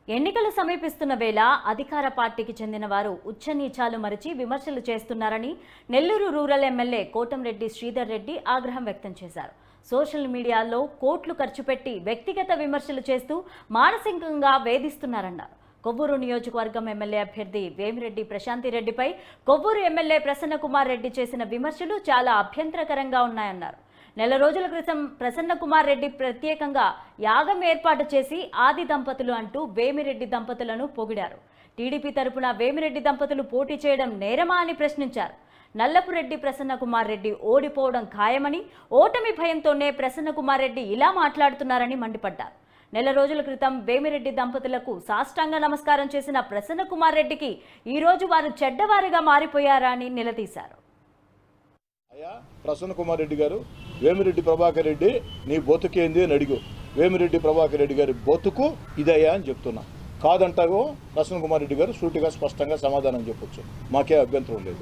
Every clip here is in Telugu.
ఎన్నికలు సమీపిస్తున్న వేళ అధికార పార్టీకి చెందిన వారు ఉచ్చనీచాలు మరిచి విమర్శలు చేస్తున్నారని నెల్లూరు రూరల్ ఎమ్మెల్యే కోటంరెడ్డి శ్రీధర్ రెడ్డి ఆగ్రహం వ్యక్తం చేశారు సోషల్ మీడియాలో కోట్లు ఖర్చు పెట్టి వ్యక్తిగత విమర్శలు చేస్తూ మానసికంగా వేధిస్తున్నారన్నారు కొవ్వూరు నియోజకవర్గం ఎమ్మెల్యే అభ్యర్థి వేమిరెడ్డి ప్రశాంతిరెడ్డిపై కొవ్వూరు ఎమ్మెల్యే ప్రసన్నకుమార్ రెడ్డి చేసిన విమర్శలు చాలా అభ్యంతరకరంగా ఉన్నాయన్నారు నెల రోజుల క్రితం ప్రసన్న కుమార్ రెడ్డి ప్రత్యేకంగా యాగం ఏర్పాటు చేసి ఆది దంపతులు అంటూ వేమిరెడ్డి దంపతులను పొగిడారు టీడీపీ తరపున వేమిరెడ్డి దంపతులు పోటీ చేయడం నేరమా అని ప్రశ్నించారు నల్లపురెడ్డి ప్రసన్న కుమార్ రెడ్డి ఓడిపోవడం ఖాయమని ఓటమి భయంతోనే ప్రసన్న కుమార్ రెడ్డి ఇలా మాట్లాడుతున్నారని మండిపడ్డారు నెల రోజుల క్రితం వేమిరెడ్డి దంపతులకు సాష్టాంగ నమస్కారం చేసిన ప్రసన్న కుమార్ రెడ్డికి ఈ రోజు వారు చెడ్డవారిగా మారిపోయారా అని నిలదీశారు అయ్యా ప్రసన్న కుమార్ రెడ్డి గారు వేమిరెడ్డి ప్రభాకర్ రెడ్డి నీ బతుకేంది అని అడిగు వేమిరెడ్డి ప్రభాకర్ రెడ్డి గారి బతుకు ఇదయ్యా అని చెప్తున్నా కాదంటాగో ప్రసన్న కుమార్ రెడ్డి గారు సూటిగా స్పష్టంగా సమాధానం చెప్పొచ్చు మాకే అభ్యంతరం లేదు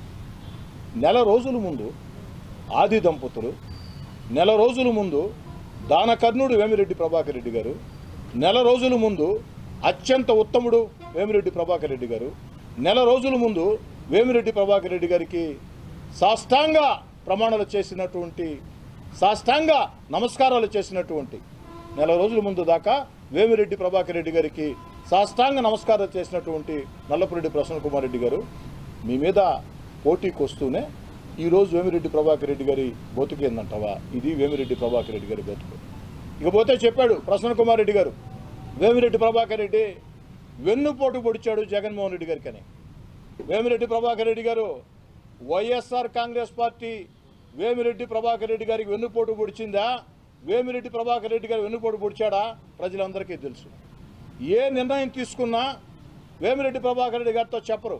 నెల రోజుల ముందు ఆది దంపతులు నెల రోజుల ముందు దానకర్ణుడు వేమిరెడ్డి ప్రభాకర్ రెడ్డి గారు నెల రోజుల ముందు అత్యంత ఉత్తముడు వేమిరెడ్డి ప్రభాకర్ రెడ్డి గారు నెల రోజుల ముందు వేమిరెడ్డి ప్రభాకర్ రెడ్డి గారికి సాష్టాంగ ప్రమాణాలు చేసినటువంటి సాష్టాంగ నమస్కారాలు చేసినటువంటి నెల రోజుల ముందు దాకా వేమిరెడ్డి ప్రభాకర్ రెడ్డి గారికి సాష్టాంగ నమస్కారాలు చేసినటువంటి నల్లపురెడ్డి ప్రసన్న కుమార్ రెడ్డి గారు మీ మీద పోటీకి వస్తూనే ఈరోజు వేమిరెడ్డి ప్రభాకర్ రెడ్డి గారి బతుకు ఏందంటావా ఇది వేమిరెడ్డి ప్రభాకర్ రెడ్డి గారి బతుకు ఇకపోతే చెప్పాడు ప్రసన్న కుమార్ రెడ్డి గారు వేమిరెడ్డి ప్రభాకర్ రెడ్డి వెన్నుపోటు పొడిచాడు జగన్మోహన్ రెడ్డి గారికి అని వేమిరెడ్డి ప్రభాకర్ రెడ్డి గారు Y S R Congress party Vemireddy Prabhakar Reddy గారికి వెన్నుపోటు పొడిచిందా వేమిరెడ్డి ప్రభాకర్ రెడ్డి గారు వెన్నుపోటు పొడిచాడా ప్రజలందరికీ తెలుసు ఏ నిర్ణయం తీసుకున్నా వేమిరెడ్డి ప్రభాకర్ రెడ్డి గారితో చెప్పరు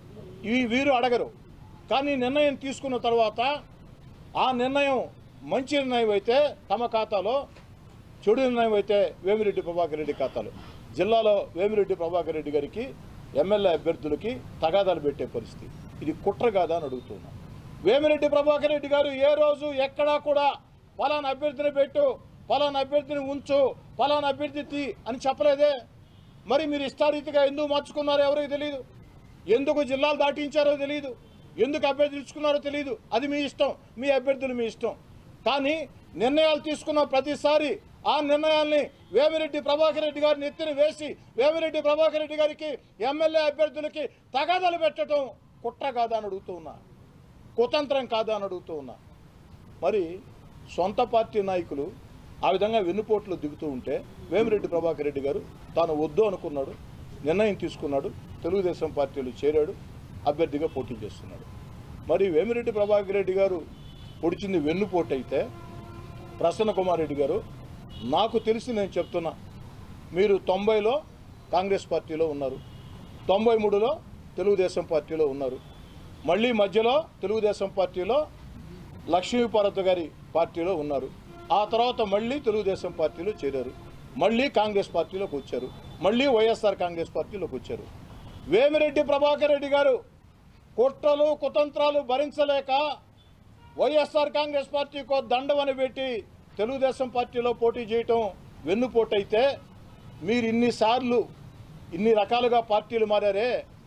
ఈ వీరు అడగరు కానీ నిర్ణయం తీసుకున్న తర్వాత ఆ నిర్ణయం మంచి నిర్ణయం అయితే తమ ఖాతాలో చెడు నిర్ణయం అయితే వేమిరెడ్డి ప్రభాకర్ రెడ్డి ఖాతాలో జిల్లాలో వేమిరెడ్డి ప్రభాకర్ రెడ్డి గారికి ఎమ్మెల్యే అభ్యర్థులకి తగాదాలు పెట్టే పరిస్థితి ఇది కుట్ర కాదా అని అడుగుతున్నా వేమిరెడ్డి ప్రభాకర్ రెడ్డి గారు ఏ రోజు ఎక్కడా కూడా పలానా అభ్యర్థిని పెట్టు పలానా అభ్యర్థిని ఉంచు పలానా అభ్యర్థి తీ అని చెప్పలేదే మరి మీరు ఇష్టారీతిగా ఎందుకు మార్చుకున్నారో ఎవరికి తెలియదు ఎందుకు జిల్లాలు దాటించారో తెలియదు ఎందుకు అభ్యర్థులు ఇచ్చుకున్నారో తెలియదు అది మీ ఇష్టం మీ అభ్యర్థులు మీ ఇష్టం కానీ నిర్ణయాలు తీసుకున్న ప్రతిసారి ఆ నిర్ణయాల్ని వేమిరెడ్డి ప్రభాకర్ రెడ్డి గారిని ఎత్తిన వేసి వేమిరెడ్డి ప్రభాకర్ రెడ్డి గారికి ఎమ్మెల్యే అభ్యర్థులకి తగాదాలు పెట్టడం కుట్ర కాదా అని అడుగుతూ ఉన్నా కుతంత్రం కాదా అని అడుగుతూ ఉన్నా మరి సొంత పార్టీ నాయకులు ఆ విధంగా వెన్నుపోట్లు దిగుతూ ఉంటే వేమిరెడ్డి ప్రభాకర్ రెడ్డి గారు తాను వద్దు అనుకున్నాడు నిర్ణయం తీసుకున్నాడు తెలుగుదేశం పార్టీలో చేరాడు అభ్యర్థిగా పోటీ చేస్తున్నాడు మరి వేమిరెడ్డి ప్రభాకర్ రెడ్డి గారు పొడిచింది వెన్నుపోటు అయితే ప్రసన్న కుమార్ రెడ్డి గారు నాకు తెలిసి నేను చెప్తున్నా మీరు తొంభైలో కాంగ్రెస్ పార్టీలో ఉన్నారు తొంభై మూడులో తెలుగుదేశం పార్టీలో ఉన్నారు మళ్ళీ మధ్యలో తెలుగుదేశం పార్టీలో లక్ష్మీపార్వతి గారి పార్టీలో ఉన్నారు ఆ తర్వాత మళ్ళీ తెలుగుదేశం పార్టీలో చేరారు మళ్ళీ కాంగ్రెస్ పార్టీలోకి వచ్చారు మళ్ళీ వైఎస్ఆర్ కాంగ్రెస్ పార్టీలోకి వచ్చారు వేమిరెడ్డి ప్రభాకర్ రెడ్డి గారు కుట్రలు కుతంత్రాలు భరించలేక వైఎస్ఆర్ కాంగ్రెస్ పార్టీకో దండవని పెట్టి తెలుగుదేశం పార్టీలో పోటీ చేయటం వెన్నుపోటైతే మీరు ఇన్నిసార్లు ఇన్ని రకాలుగా పార్టీలు మారారే